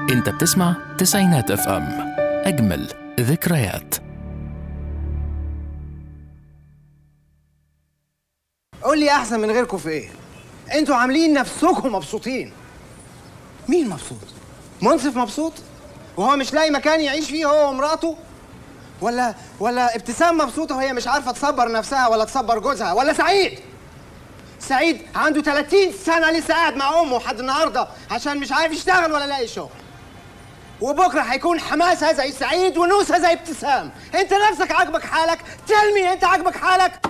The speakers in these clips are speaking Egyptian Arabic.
انت بتسمع تسعينات اف ام اجمل ذكريات قول لي احسن من غيركم في ايه انتوا عاملين نفسكم مبسوطين مين مبسوط منصف مبسوط وهو مش لاقي مكان يعيش فيه هو ومراته ولا ولا ابتسام مبسوطه وهي مش عارفه تصبر نفسها ولا تصبر جوزها ولا سعيد سعيد عنده 30 سنه لسه قاعد مع امه لحد النهارده عشان مش عارف يشتغل ولا لاقي شغل وبكره هيكون حماسها زي سعيد ونوسها زي ابتسام انت نفسك عاجبك حالك تلمي انت عاجبك حالك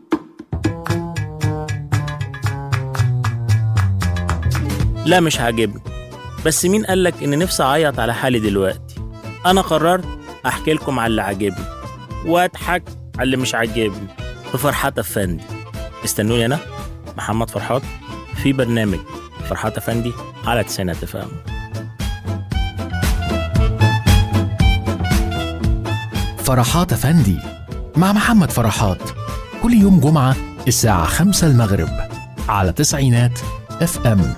لا مش عاجبني بس مين قالك ان نفسي اعيط على حالي دلوقتي انا قررت احكي لكم على اللي عاجبني واضحك على اللي مش عاجبني في فرحات افندي استنوني انا محمد فرحات في برنامج فرحات افندي على تسعينات افهم فرحات افندي مع محمد فرحات كل يوم جمعة الساعة خمسة المغرب على تسعينات اف ام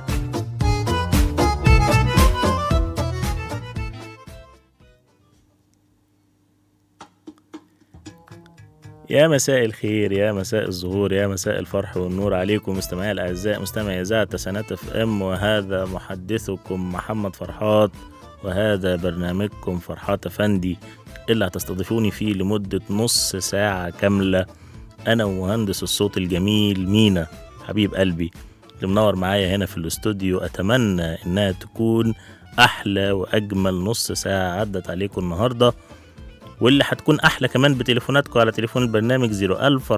يا مساء الخير يا مساء الزهور يا مساء الفرح والنور عليكم مستمعي الاعزاء مستمعي اذاعه تسعينات اف ام وهذا محدثكم محمد فرحات وهذا برنامجكم فرحات افندي اللي هتستضيفوني فيه لمده نص ساعه كامله انا ومهندس الصوت الجميل مينا حبيب قلبي اللي منور معايا هنا في الاستوديو اتمنى انها تكون احلى واجمل نص ساعه عدت عليكم النهارده واللي هتكون احلى كمان بتليفوناتكم على تليفون البرنامج 01000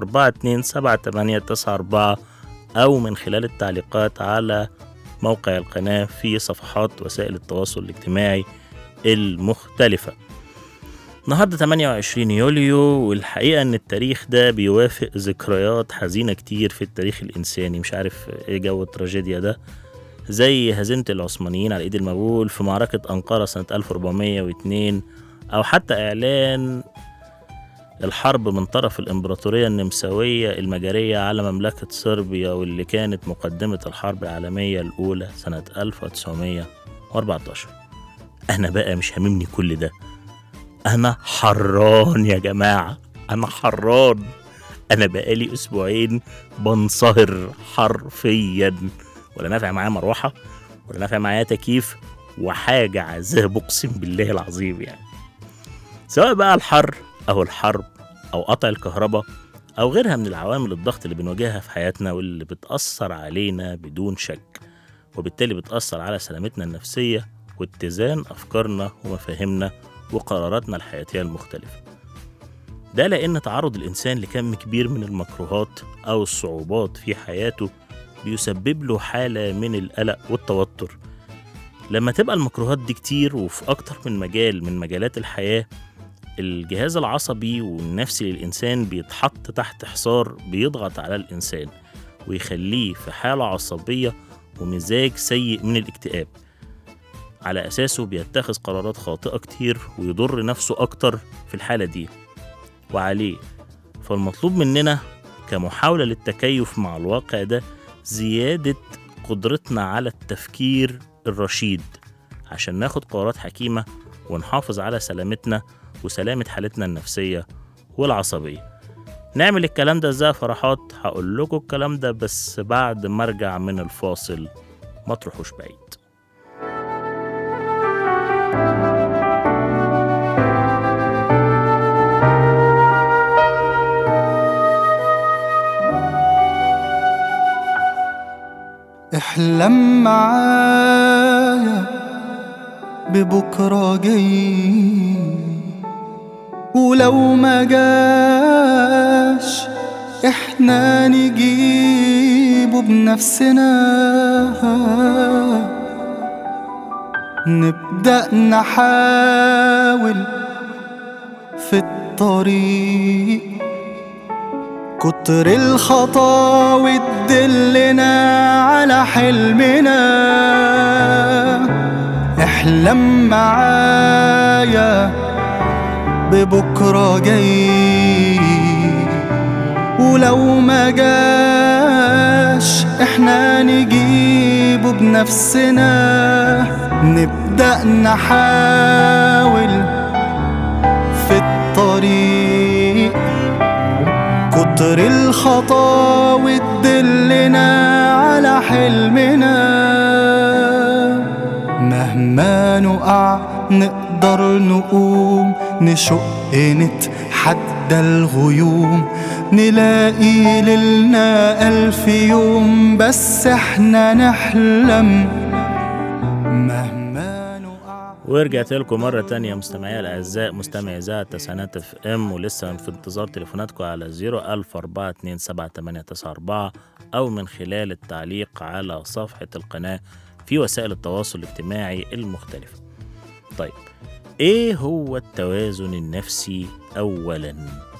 427 او من خلال التعليقات على موقع القناة في صفحات وسائل التواصل الاجتماعي المختلفة النهاردة 28 يوليو والحقيقة ان التاريخ ده بيوافق ذكريات حزينة كتير في التاريخ الانساني مش عارف ايه جو التراجيديا ده زي هزيمة العثمانيين على ايد المغول في معركة أنقرة سنة 1402 أو حتى إعلان الحرب من طرف الإمبراطورية النمساوية المجرية على مملكة صربيا واللي كانت مقدمة الحرب العالمية الأولى سنة 1914 أنا بقى مش هاممني كل ده أنا حران يا جماعة أنا حران أنا بقالي أسبوعين بنصهر حرفيا ولا نافع معايا مروحة ولا نافع معايا تكييف وحاجة عذاب أقسم بالله العظيم يعني سواء بقى الحر أو الحرب أو قطع الكهرباء أو غيرها من العوامل الضغط اللي بنواجهها في حياتنا واللي بتأثر علينا بدون شك وبالتالي بتأثر على سلامتنا النفسية واتزان أفكارنا ومفاهيمنا وقراراتنا الحياتية المختلفة ده لأن تعرض الإنسان لكم كبير من المكروهات أو الصعوبات في حياته بيسبب له حالة من القلق والتوتر لما تبقى المكروهات دي كتير وفي أكتر من مجال من مجالات الحياة الجهاز العصبي والنفسي للإنسان بيتحط تحت حصار بيضغط على الإنسان ويخليه في حالة عصبية ومزاج سيء من الاكتئاب على أساسه بيتخذ قرارات خاطئة كتير ويضر نفسه أكتر في الحالة دي وعليه فالمطلوب مننا كمحاولة للتكيف مع الواقع ده زيادة قدرتنا على التفكير الرشيد عشان ناخد قرارات حكيمة ونحافظ على سلامتنا وسلامة حالتنا النفسية والعصبية نعمل الكلام ده ازاي يا فرحات هقول لكم الكلام ده بس بعد ما ارجع من الفاصل ما تروحوش بعيد احلم معايا ببكرة جاي ولو ما جاش احنا نجيبه بنفسنا نبدأ نحاول في الطريق كتر الخطاوي تدلنا على حلمنا احلم معايا ببكرة جاي ولو ما جاش بلاش احنا نجيبه بنفسنا نبدأ نحاول في الطريق كتر الخطاوي تدلنا على حلمنا مهما نقع نقدر نقوم نشق نتحدى الغيوم نلاقي ليلنا ألف يوم بس احنا نحلم مهما نقع ورجعت لكم مرة تانية مستمعي الأعزاء مستمعي إذاعة تسعينات اف ام ولسه في انتظار تليفوناتكم على 014278994 أو من خلال التعليق على صفحة القناة في وسائل التواصل الاجتماعي المختلفة. طيب إيه هو التوازن النفسي أولاً؟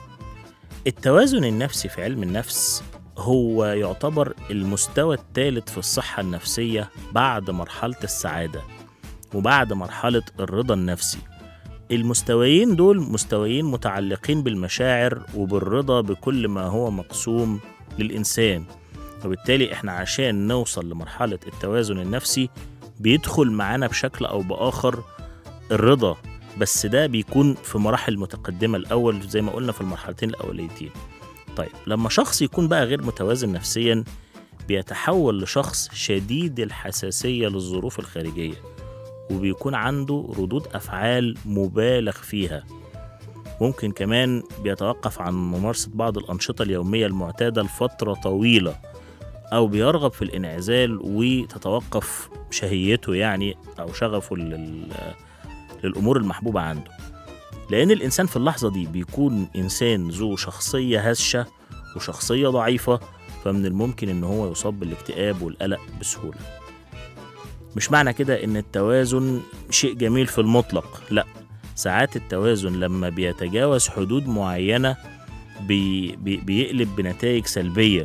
التوازن النفسي في علم النفس هو يعتبر المستوى الثالث في الصحة النفسية بعد مرحلة السعادة وبعد مرحلة الرضا النفسي المستويين دول مستويين متعلقين بالمشاعر وبالرضا بكل ما هو مقسوم للإنسان وبالتالي احنا عشان نوصل لمرحلة التوازن النفسي بيدخل معانا بشكل أو بآخر الرضا بس ده بيكون في مراحل متقدمة الأول زي ما قلنا في المرحلتين الأوليتين طيب لما شخص يكون بقى غير متوازن نفسيا بيتحول لشخص شديد الحساسية للظروف الخارجية وبيكون عنده ردود أفعال مبالغ فيها ممكن كمان بيتوقف عن ممارسة بعض الأنشطة اليومية المعتادة لفترة طويلة أو بيرغب في الانعزال وتتوقف شهيته يعني أو شغفه لل... للأمور المحبوبة عنده لأن الإنسان في اللحظة دي بيكون إنسان ذو شخصية هشة وشخصية ضعيفة فمن الممكن إن هو يصاب بالاكتئاب والقلق بسهولة مش معنى كده إن التوازن شيء جميل في المطلق لأ ساعات التوازن لما بيتجاوز حدود معينة بي بي بيقلب بنتائج سلبية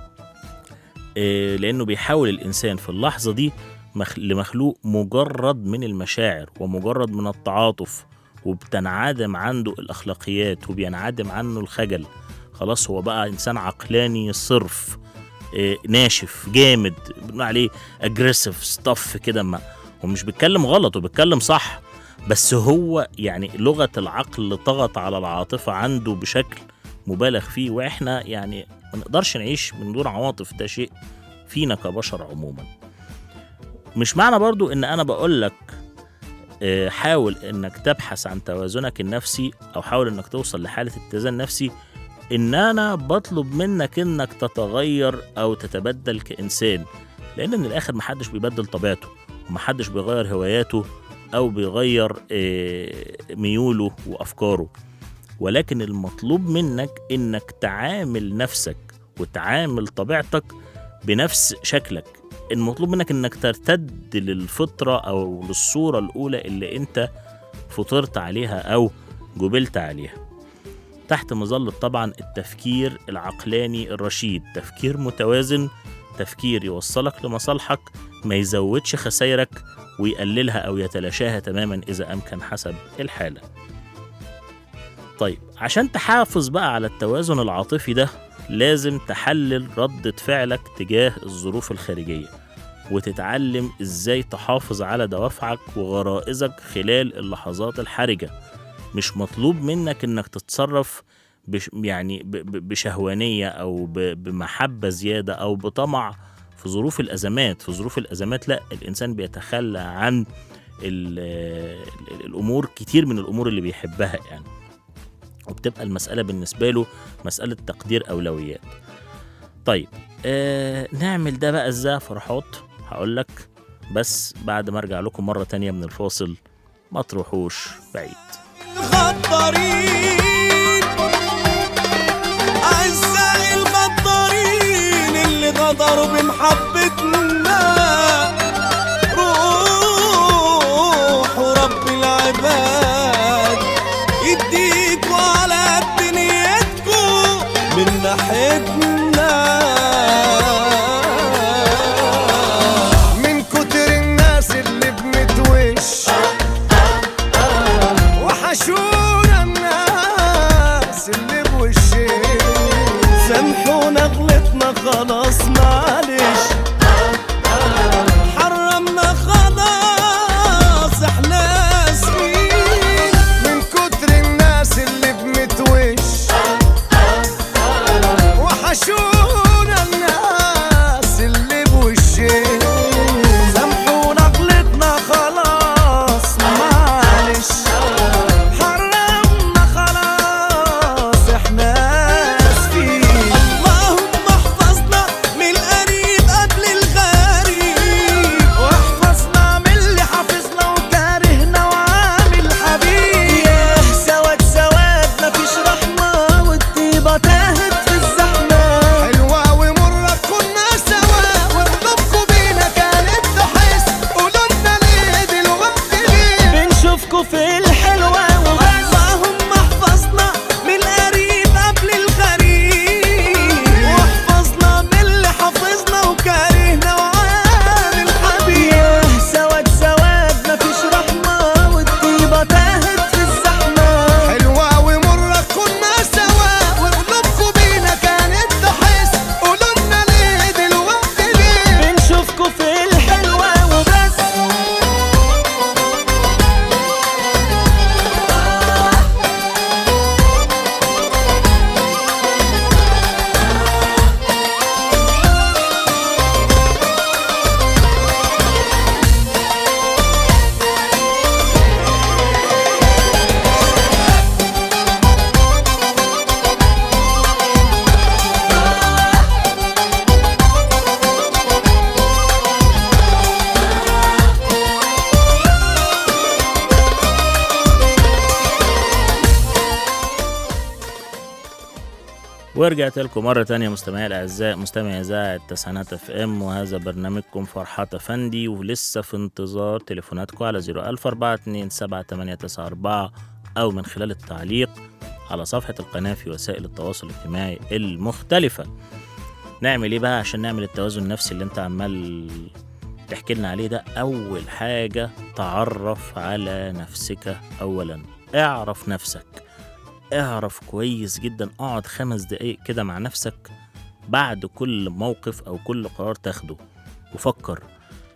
إيه لأنه بيحاول الإنسان في اللحظة دي مخ... لمخلوق مجرد من المشاعر ومجرد من التعاطف وبتنعدم عنده الأخلاقيات وبينعدم عنه الخجل خلاص هو بقى إنسان عقلاني صرف إيه ناشف جامد بنقول عليه اجريسيف ستاف كده ما هو مش بيتكلم غلط وبيتكلم صح بس هو يعني لغة العقل طغت على العاطفة عنده بشكل مبالغ فيه واحنا يعني ما نقدرش نعيش من دون عواطف ده شيء فينا كبشر عموما مش معنى برضو ان انا بقول لك آه، حاول انك تبحث عن توازنك النفسي او حاول انك توصل لحالة اتزان نفسي ان انا بطلب منك انك تتغير او تتبدل كانسان لان من الاخر محدش بيبدل طبيعته ومحدش بيغير هواياته او بيغير آه، ميوله وافكاره ولكن المطلوب منك انك تعامل نفسك وتعامل طبيعتك بنفس شكلك المطلوب منك انك ترتد للفطرة او للصورة الاولى اللي انت فطرت عليها او جبلت عليها تحت مظلة طبعا التفكير العقلاني الرشيد تفكير متوازن تفكير يوصلك لمصالحك ما يزودش خسائرك ويقللها او يتلاشاها تماما اذا امكن حسب الحاله طيب عشان تحافظ بقى على التوازن العاطفي ده لازم تحلل ردة فعلك تجاه الظروف الخارجية وتتعلم ازاي تحافظ على دوافعك وغرائزك خلال اللحظات الحرجة مش مطلوب منك انك تتصرف بش يعني ب- ب- بشهوانية او ب- بمحبة زيادة او بطمع في ظروف الازمات في ظروف الازمات لا الانسان بيتخلى عن ال- ال- الامور كتير من الامور اللي بيحبها يعني وبتبقى المسألة بالنسبة له مسألة تقدير أولويات طيب آه نعمل ده بقى ازاي يا فرحات هقول لك بس بعد ما ارجع لكم مرة تانية من الفاصل ما تروحوش بعيد الغدارين أعزائي الغدارين اللي غدروا بمحبتنا روحوا رب العباد يديكوا على دنيتكوا من ناحيتنا من كتر الناس اللي بنتوش وحشونا خلاص ما علينا ورجعت لكم مرة تانية مستمعي الأعزاء مستمعي إذاعة تسعينات اف ام وهذا برنامجكم فرحات أفندي ولسه في انتظار تليفوناتكم على 01427 أو من خلال التعليق على صفحة القناة في وسائل التواصل الاجتماعي المختلفة نعمل ايه بقى عشان نعمل التوازن النفسي اللي انت عمال تحكي لنا عليه ده أول حاجة تعرف على نفسك أولا اعرف نفسك اعرف كويس جدا اقعد خمس دقايق كده مع نفسك بعد كل موقف او كل قرار تاخده وفكر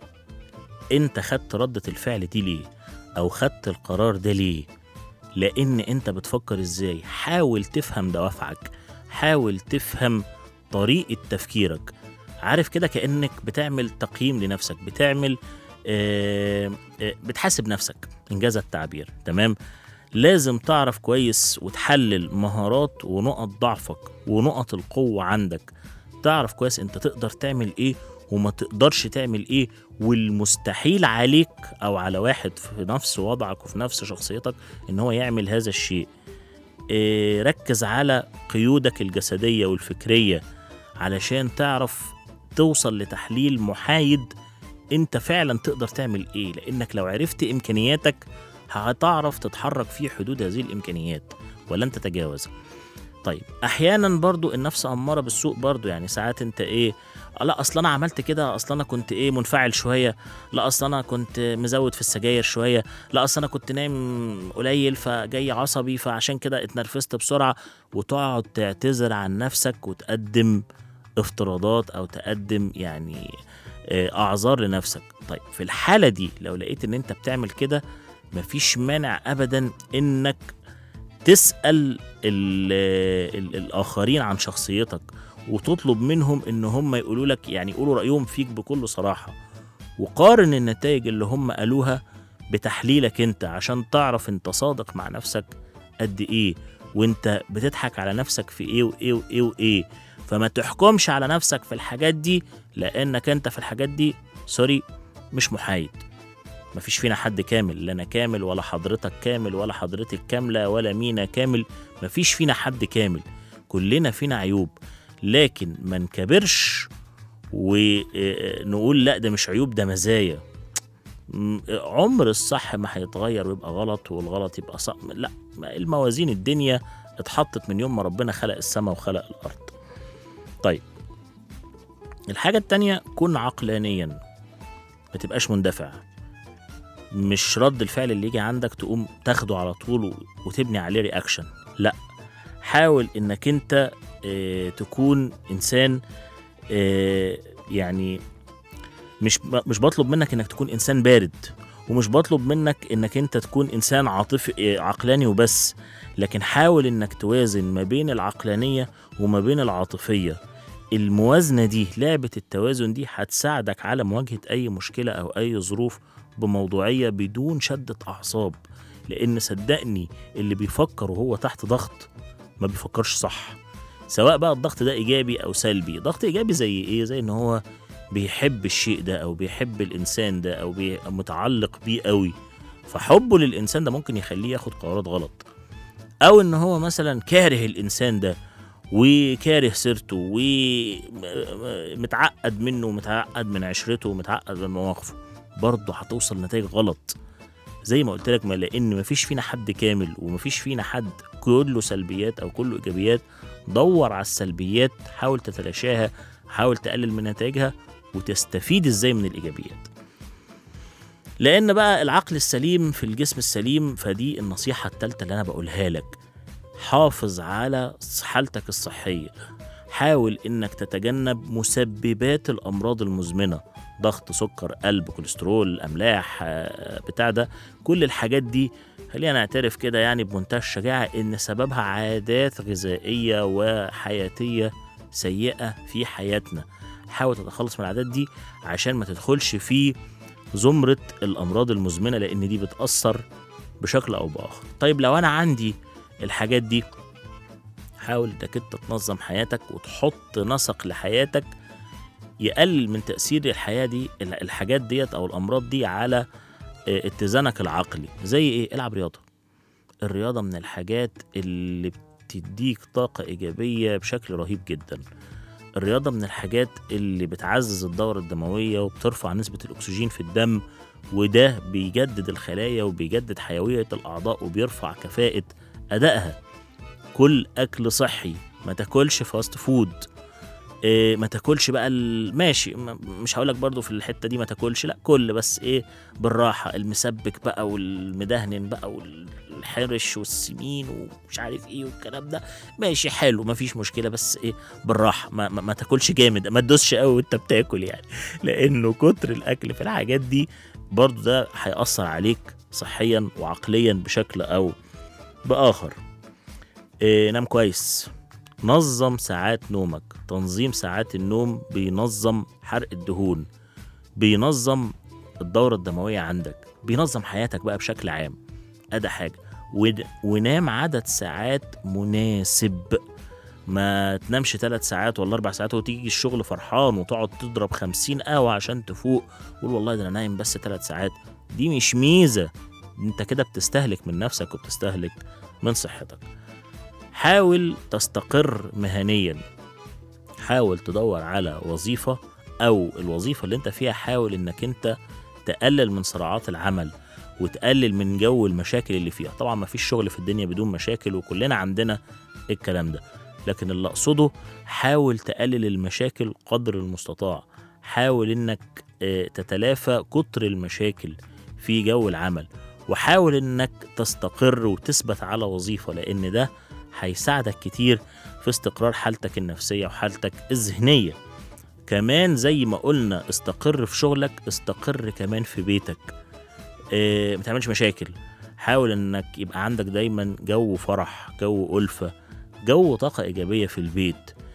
انت خدت ردة الفعل دي ليه او خدت القرار ده ليه لان انت بتفكر ازاي حاول تفهم دوافعك حاول تفهم طريقة تفكيرك عارف كده كأنك بتعمل تقييم لنفسك بتعمل آه آه بتحاسب نفسك إنجاز التعبير تمام لازم تعرف كويس وتحلل مهارات ونقط ضعفك ونقط القوة عندك تعرف كويس انت تقدر تعمل ايه وما تقدرش تعمل ايه والمستحيل عليك او على واحد في نفس وضعك وفي نفس شخصيتك ان هو يعمل هذا الشيء إيه ركز على قيودك الجسدية والفكرية علشان تعرف توصل لتحليل محايد انت فعلا تقدر تعمل ايه لانك لو عرفت امكانياتك هتعرف تتحرك في حدود هذه الامكانيات ولن تتجاوزها طيب احيانا برضو النفس اماره بالسوء برضو يعني ساعات انت ايه لا اصل انا عملت كده اصل انا كنت ايه منفعل شويه لا اصل انا كنت مزود في السجاير شويه لا اصل انا كنت نايم قليل فجاي عصبي فعشان كده اتنرفزت بسرعه وتقعد تعتذر عن نفسك وتقدم افتراضات او تقدم يعني آه، اعذار لنفسك طيب في الحاله دي لو لقيت ان انت بتعمل كده مفيش مانع ابدا انك تسال ال ال الاخرين عن شخصيتك وتطلب منهم ان هم يقولوا لك يعني يقولوا رايهم فيك بكل صراحه وقارن النتائج اللي هم قالوها بتحليلك انت عشان تعرف انت صادق مع نفسك قد ايه وانت بتضحك على نفسك في ايه وايه وايه وايه فما تحكمش على نفسك في الحاجات دي لانك انت في الحاجات دي سوري مش محايد مفيش فينا حد كامل لا انا كامل ولا حضرتك كامل ولا حضرتك كامله ولا مينا كامل مفيش فينا حد كامل كلنا فينا عيوب لكن ما نكبرش ونقول لا ده مش عيوب ده مزايا م- عمر الصح ما هيتغير ويبقى غلط والغلط يبقى صح لا ما الموازين الدنيا اتحطت من يوم ما ربنا خلق السماء وخلق الارض طيب الحاجة التانية كن عقلانيا ما تبقاش مندفع مش رد الفعل اللي يجي عندك تقوم تاخده على طول و- وتبني عليه رياكشن لا حاول انك انت اه تكون انسان اه يعني مش ب- مش بطلب منك انك تكون انسان بارد ومش بطلب منك انك انت تكون انسان عاطفي اه عقلاني وبس لكن حاول انك توازن ما بين العقلانية وما بين العاطفية الموازنة دي لعبة التوازن دي هتساعدك على مواجهة أي مشكلة أو أي ظروف بموضوعية بدون شدة أعصاب لأن صدقني اللي بيفكر وهو تحت ضغط ما بيفكرش صح سواء بقى الضغط ده إيجابي أو سلبي ضغط إيجابي زي إيه زي إن هو بيحب الشيء ده أو بيحب الإنسان ده أو بي- متعلق بيه قوي فحبه للإنسان ده ممكن يخليه ياخد قرارات غلط أو إن هو مثلا كاره الإنسان ده وكاره سيرته ومتعقد منه ومتعقد من عشرته ومتعقد من مواقفه برضه هتوصل لنتائج غلط زي ما قلت لك ما لان مفيش فينا حد كامل ومفيش فينا حد كله سلبيات او كله ايجابيات دور على السلبيات حاول تتلاشاها حاول تقلل من نتائجها وتستفيد ازاي من الايجابيات لان بقى العقل السليم في الجسم السليم فدي النصيحه الثالثه اللي انا بقولها لك حافظ على حالتك الصحيه حاول انك تتجنب مسببات الامراض المزمنه ضغط سكر قلب كوليسترول املاح آه، بتاع ده كل الحاجات دي خلينا نعترف كده يعني بمنتهى الشجاعه ان سببها عادات غذائيه وحياتيه سيئه في حياتنا حاول تتخلص من العادات دي عشان ما تدخلش في زمره الامراض المزمنه لان دي بتاثر بشكل او باخر طيب لو انا عندي الحاجات دي حاول انك انت تنظم حياتك وتحط نسق لحياتك يقلل من تأثير الحياة دي ال- الحاجات ديت أو الأمراض دي على آه، اتزانك العقلي زي إيه؟ العب رياضة الرياضة من الحاجات اللي بتديك طاقة إيجابية بشكل رهيب جدا الرياضة من الحاجات اللي بتعزز الدورة الدموية وبترفع نسبة الأكسجين في الدم وده بيجدد الخلايا وبيجدد حيوية الأعضاء وبيرفع كفاءة أدائها كل أكل صحي ما تاكلش فاست فود إيه ما تاكلش بقى ال- ماشي ما- مش هقولك برضو في الحتة دي ما تاكلش لا كل بس ايه بالراحة المسبك بقى والمدهن بقى والحرش والسمين ومش عارف ايه والكلام ده ماشي حلو مفيش مشكلة بس ايه بالراحة ما, ما, ما تاكلش جامد ما تدوسش قوي وانت بتاكل يعني لانه كتر الاكل في الحاجات دي برضو ده هيأثر عليك صحيا وعقليا بشكل او بآخر إيه نام كويس نظم ساعات نومك تنظيم ساعات النوم بينظم حرق الدهون بينظم الدورة الدموية عندك بينظم حياتك بقى بشكل عام أدا حاجة ون- ونام عدد ساعات مناسب ما تنامش ثلاث ساعات ولا أربع ساعات وتيجي الشغل فرحان وتقعد تضرب خمسين قهوة عشان تفوق قول والله ده أنا نايم بس ثلاث ساعات دي مش ميزة انت كده بتستهلك من نفسك وبتستهلك من صحتك حاول تستقر مهنيا حاول تدور على وظيفة أو الوظيفة اللي أنت فيها حاول إنك أنت تقلل من صراعات العمل وتقلل من جو المشاكل اللي فيها طبعا ما فيش شغل في الدنيا بدون مشاكل وكلنا عندنا الكلام ده لكن اللي أقصده حاول تقلل المشاكل قدر المستطاع حاول إنك آه، تتلافى كتر المشاكل في جو العمل وحاول إنك تستقر وتثبت على وظيفة لأن ده هيساعدك كتير في استقرار حالتك النفسية وحالتك الذهنية كمان زي ما قلنا استقر في شغلك استقر كمان في بيتك اه ما تعملش مشاكل حاول انك يبقى عندك دايما جو فرح جو ألفة جو طاقة إيجابية في البيت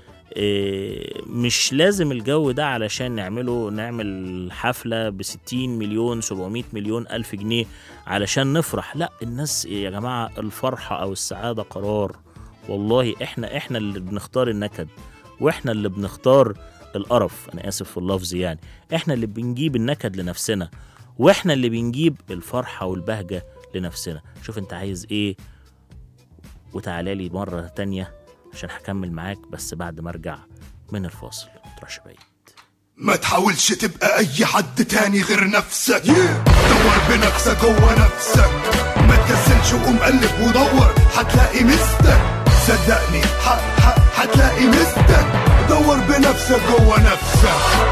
اه مش لازم الجو ده علشان نعمله نعمل حفلة بستين مليون سبعمية مليون ألف جنيه علشان نفرح لا الناس يا جماعة الفرحة أو السعادة قرار والله احنا احنا اللي بنختار النكد واحنا اللي بنختار القرف انا اسف في اللفظ يعني احنا اللي بنجيب النكد لنفسنا واحنا اللي بنجيب الفرحة والبهجة لنفسنا شوف انت عايز ايه وتعالى لي مرة تانية عشان هكمل معاك بس بعد ما ارجع من الفاصل متروحش بعيد ما تحاولش تبقى اي حد تاني غير نفسك دور بنفسك جوه نفسك ما تكسلش وقوم قلب ودور هتلاقي مستك صدقني ح- ح- هتلاقي مستك دور بنفسك جوه نفسك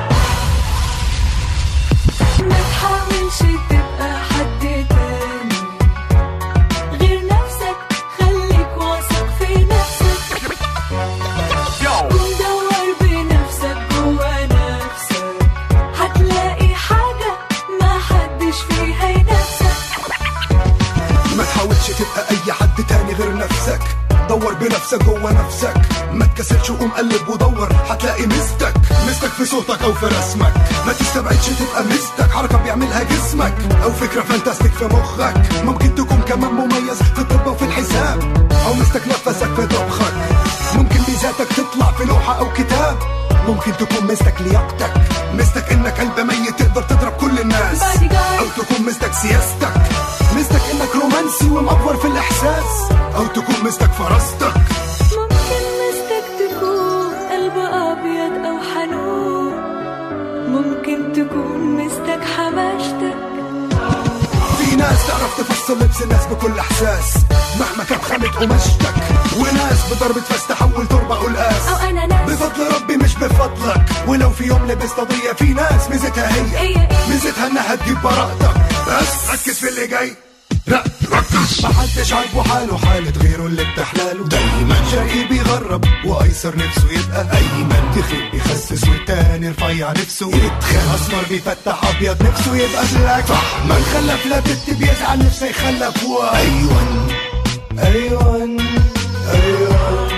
ما تحاولش تبقى حد تاني غير نفسك خليك واثق في نفسك قوم دور بنفسك جوا نفسك هتلاقي حاجة ما حدش فيها ينافسك ما تحاولش تبقى اي حد تاني غير نفسك دور بنفسك جوه نفسك ما تكسلش وقوم قلب ودور هتلاقي مستك مستك في صوتك او في رسمك ما تستبعدش تبقى مستك حركه بيعملها جسمك او فكره فانتاستيك في مخك ممكن تكون كمان مميز في الطب وفي الحساب او مستك نفسك في طبخك ممكن ميزاتك تطلع في لوحه او كتاب ممكن تكون مستك لياقتك مستك انك قلب ميت تقدر تضرب كل الناس Bodyguard. او تكون مستك سياستك مستك انك رومانسي ومأفور في الاحساس او تكون مستك فراستك ممكن مستك تكون قلب أبيض أو حنون ممكن تكون مستك حماشتك في ناس تعرف تفصل لبس الناس بكل احساس مهما كانت خامة قماشتك وناس بضربة فاس تحول تربة قلقاس أو أنا ناس بفضل ربي مش بفضلك ولو في يوم لبست قضية في ناس ميزتها هي هي إيه؟ ميزتها انها تجيب براءتك بس ركز في اللي جاي لا ركز محدش عاجبه حاله حالة غيره اللي بتحلاله دايما شقي بيغرب وايسر نفسه يبقى ايمن تخيل بيخسس والتاني رفيع نفسه يتخان اسمر بيفتح ابيض نفسه يبقى بلاك من خلف لا بت بيزعل نفسه يخلف وايون ايون ايون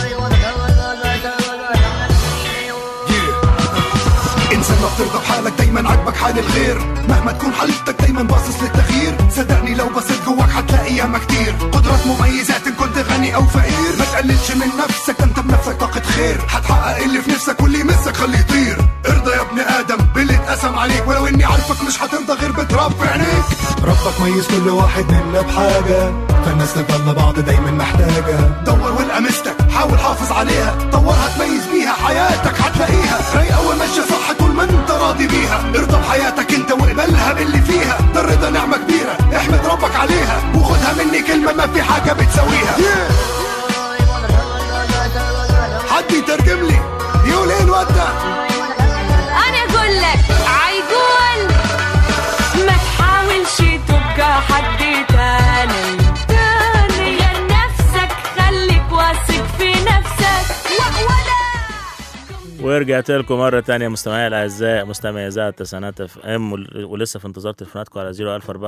انسان ما بترضى بحالك دايما عاجبك حال الغير مهما تكون حالتك دايما باصص للتغيير صدقني لو بصيت جواك هتلاقي ياما كتير قدرات مميزات ان كنت غني او فقير ما تقللش من نفسك انت بنفسك طاقة خير هتحقق اللي في نفسك واللي يمسك خليه يطير ارضى يا ابن ادم باللي اتقسم حرام عليك ولو اني عارفك مش هترضى غير بتراب في عينيك ربك ميز كل واحد منا بحاجة فالناس تفضل بعض دايما محتاجة دور والقى مستك حاول حافظ عليها طورها تميز بيها حياتك هتلاقيها رايقة وماشية صح طول ما انت راضي بيها ارضى بحياتك انت واقبلها باللي فيها ده الرضا نعمة كبيرة احمد ربك عليها وخدها مني كلمة ما في حاجة بتساويها حد يترجم لي يقول ايه الواد ده انا اقول لك عيقول ما تحاولش تبقى حد تاني تاني غير نفسك خليك واثق في نفسك ولا ورجعت لكم مرة تانية مستمعي الأعزاء مستمعي إذاعة تسعينات اف ام ول- ولسه في انتظار تليفوناتكم على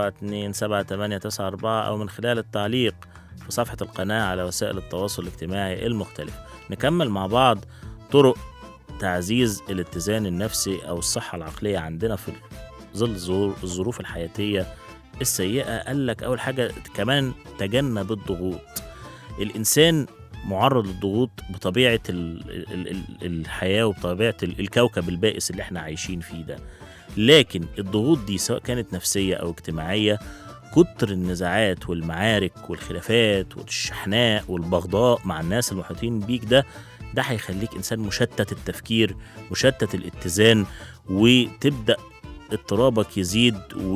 014278894 أو من خلال التعليق في صفحة القناة على وسائل التواصل الاجتماعي المختلفة نكمل مع بعض طرق تعزيز الاتزان النفسي أو الصحة العقلية عندنا في ظل الظرو- الظروف الحياتية السيئة قال لك أول حاجة كمان تجنب الضغوط الإنسان معرض للضغوط بطبيعة ال ال ال الحياة وبطبيعة ال- الكوكب البائس اللي احنا عايشين فيه ده لكن الضغوط دي سواء كانت نفسية أو اجتماعية كتر النزاعات والمعارك والخلافات والشحناء والبغضاء مع الناس المحيطين بيك ده ده هيخليك إنسان مشتت التفكير مشتت الاتزان وتبدأ اضطرابك يزيد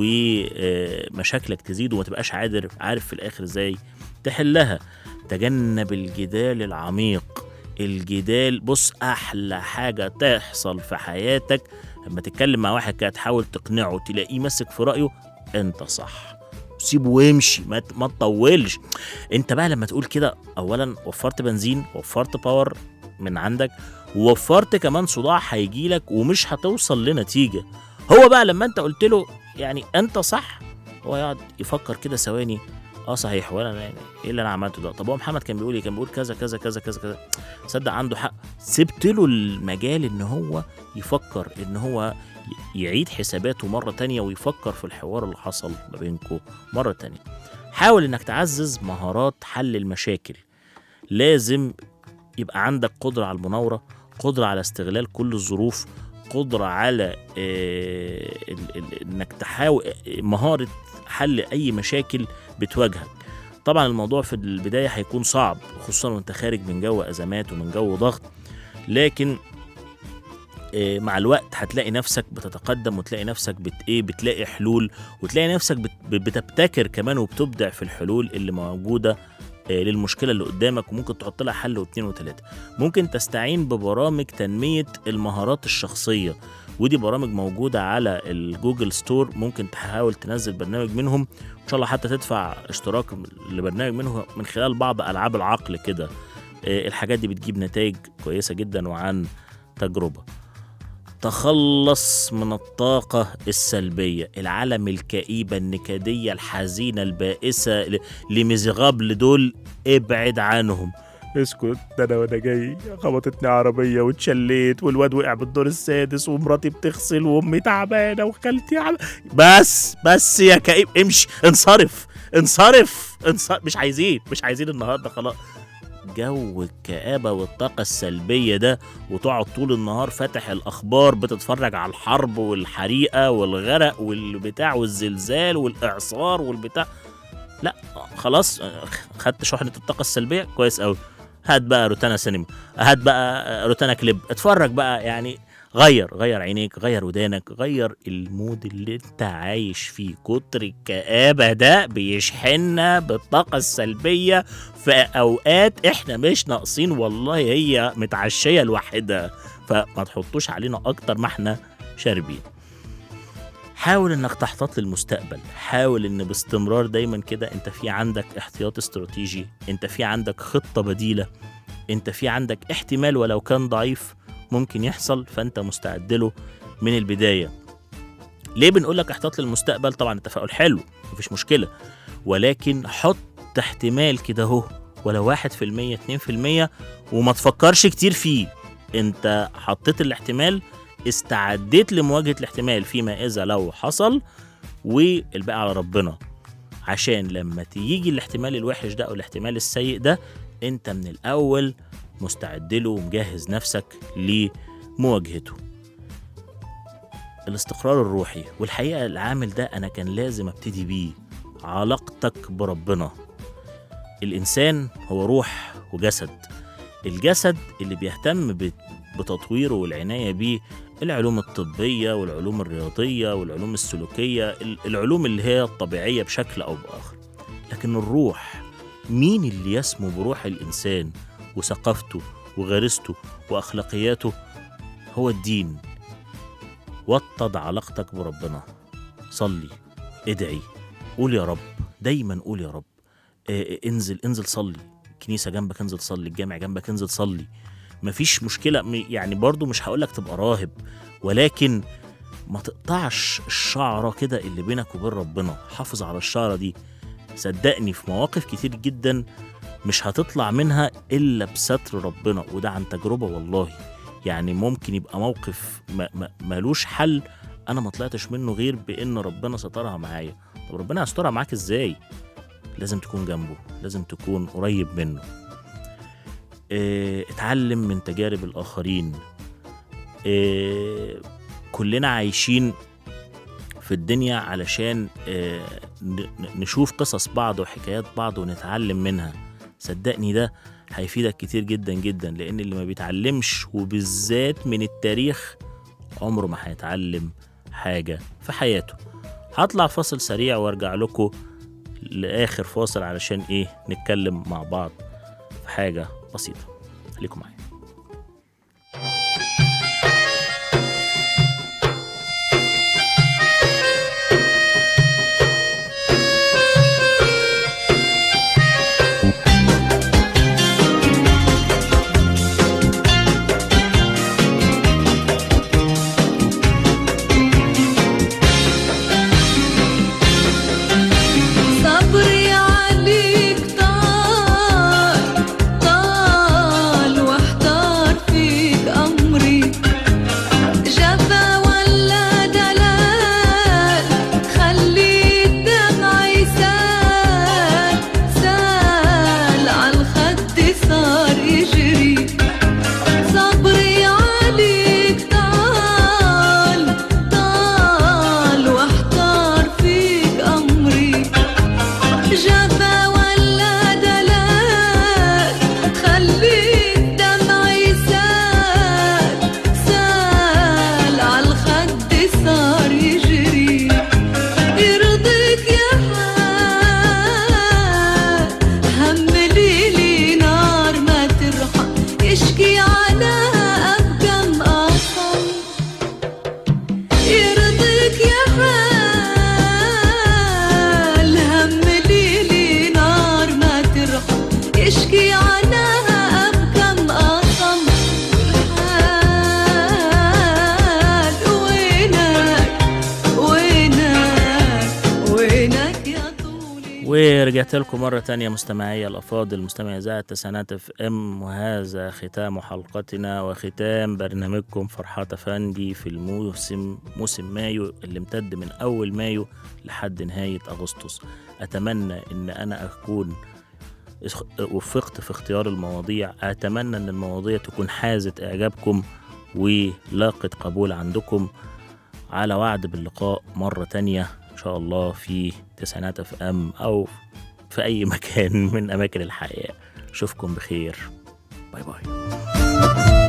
ومشاكلك تزيد وما تبقاش عادر عارف في الآخر ازاي تحلها تجنب الجدال العميق الجدال بص احلى حاجه تحصل في حياتك لما تتكلم مع واحد كده تحاول تقنعه تلاقيه ماسك في رايه انت صح سيبه وامشي ما ت- ما تطولش انت بقى لما تقول كده اولا وفرت بنزين وفرت باور من عندك ووفرت كمان صداع هيجيلك ومش هتوصل لنتيجه هو بقى لما انت قلت له يعني انت صح هو يقعد يفكر كده ثواني اه صحيح وانا يعني ايه اللي انا عملته ده طب هو محمد كان بيقول ايه كان بيقول كذا كذا كذا كذا كذا صدق عنده حق سبت له المجال ان هو يفكر ان هو ي- يعيد حساباته مرة تانية ويفكر في الحوار اللي حصل ما بينكم مرة تانية حاول انك تعزز مهارات حل المشاكل لازم يبقى عندك قدرة على المناورة قدرة على استغلال كل الظروف قدرة على آه، ال- ال- انك تحاول مهارة حل اي مشاكل بتواجهك طبعا الموضوع في البداية هيكون صعب خصوصا وانت خارج من جو ازمات ومن جو ضغط لكن آه، مع الوقت هتلاقي نفسك بتتقدم وتلاقي نفسك بت ايه بتلاقي حلول وتلاقي نفسك بت بتبتكر كمان وبتبدع في الحلول اللي موجوده آه، للمشكله اللي قدامك وممكن تحط لها حل واثنين وثلاثه ممكن تستعين ببرامج تنميه المهارات الشخصيه ودي برامج موجوده على الجوجل ستور ممكن تحاول تنزل برنامج منهم ان شاء الله حتى تدفع اشتراك لبرنامج منه من خلال بعض العاب العقل كده آه، الحاجات دي بتجيب نتائج كويسه جدا وعن تجربه تخلص من الطاقة السلبية العالم الكئيبة النكدية الحزينة البائسة ل- لمزغابل دول ابعد عنهم اسكت ده انا وانا جاي خبطتني عربية واتشليت والواد وقع بالدور السادس ومراتي بتغسل وامي تعبانة وخالتي عم... بس بس يا كئيب امشي انصرف انصرف انصرف مش عايزين مش عايزين النهارده خلاص جو الكآبة والطاقة السلبية ده وتقعد طول النهار فاتح الأخبار بتتفرج على الحرب والحريقة والغرق والبتاع والزلزال والإعصار والبتاع لا خلاص خدت شحنة الطاقة السلبية كويس أوي هات بقى روتانا سينما هات بقى روتانا كليب اتفرج بقى يعني غير غير عينيك غير ودانك غير المود اللي انت عايش فيه كتر الكآبة ده بيشحننا بالطاقة السلبية في اوقات احنا مش ناقصين والله هي متعشية لوحدها فما تحطوش علينا اكتر ما احنا شاربين حاول انك تحتاط للمستقبل حاول ان باستمرار دايما كده انت في عندك احتياط استراتيجي انت في عندك خطة بديلة انت في عندك احتمال ولو كان ضعيف ممكن يحصل فانت مستعد له من البداية ليه بنقول لك احتاط للمستقبل طبعا التفاؤل حلو مفيش مشكلة ولكن حط احتمال كده اهو ولو واحد في المية اتنين في المية وما تفكرش كتير فيه انت حطيت الاحتمال استعديت لمواجهة الاحتمال فيما إذا لو حصل والباقي على ربنا عشان لما تيجي الاحتمال الوحش ده أو الاحتمال السيء ده أنت من الأول مستعد له ومجهز نفسك لمواجهته الاستقرار الروحي والحقيقة العامل ده أنا كان لازم أبتدي بيه علاقتك بربنا الإنسان هو روح وجسد الجسد اللي بيهتم ب- بتطويره والعناية بيه العلوم الطبية والعلوم الرياضية والعلوم السلوكية ال- العلوم اللي هي الطبيعية بشكل أو بآخر لكن الروح مين اللي يسمو بروح الإنسان وثقافته وغريزته وأخلاقياته هو الدين وطد علاقتك بربنا صلي ادعي قول يا رب دايما قول يا رب آه، آه، انزل انزل صلي كنيسة جنبك انزل صلي الجامع جنبك انزل صلي مفيش مشكلة م- يعني برضو مش هقولك تبقى راهب ولكن ما تقطعش الشعرة كده اللي بينك وبين ربنا حافظ على الشعرة دي صدقني في مواقف كتير جدا مش هتطلع منها إلا بستر ربنا وده عن تجربة والله يعني ممكن يبقى موقف ما ما ملوش حل أنا ما طلعتش منه غير بإن ربنا سترها معايا طب ربنا هيسترها معاك إزاي لازم تكون جنبه لازم تكون قريب منه اه اتعلم من تجارب الآخرين اه كلنا عايشين في الدنيا علشان آه، ن- ن- نشوف قصص بعض وحكايات بعض ونتعلم منها صدقني ده هيفيدك كتير جدا جدا لان اللي ما بيتعلمش وبالذات من التاريخ عمره ما هيتعلم حاجة في حياته هطلع فاصل سريع وارجع لكم لاخر فاصل علشان ايه نتكلم مع بعض في حاجة بسيطة خليكم معايا صبري عليك طال طال واحتار فيك أمري جفا ولا دلال خلي الدمع يسال سال عالخد صار يجري صبري عليك طال طال واحتار فيك أمري جفا ولا دلال خلي الدمع يسال سال عالخد صار يجري يرضيك يا حال هم ليلي نار ما ترحم يشكي عنها أبقى مقاطم يرضيك يا حال هم ليلي نار ما ترحم يشكي عنها أبقى مقاطم والحال وينك وينك وينك يا طولي ورجعت لكم مرة تانية مستمعي الأفاضل مستمعي إذاعة تسعينات اف ام وهذا ختام حلقتنا وختام برنامجكم فرحات أفندي في الموسم موسم مايو اللي امتد من أول مايو لحد نهاية أغسطس أتمنى إن أنا أكون اس- وفقت في اختيار المواضيع أتمنى إن المواضيع تكون حازت إعجابكم ولاقت قبول عندكم على وعد باللقاء مرة تانية إن شاء الله في تسعينات اف ام أو في أي مكان من أماكن الحياة أشوفكم بخير باي باي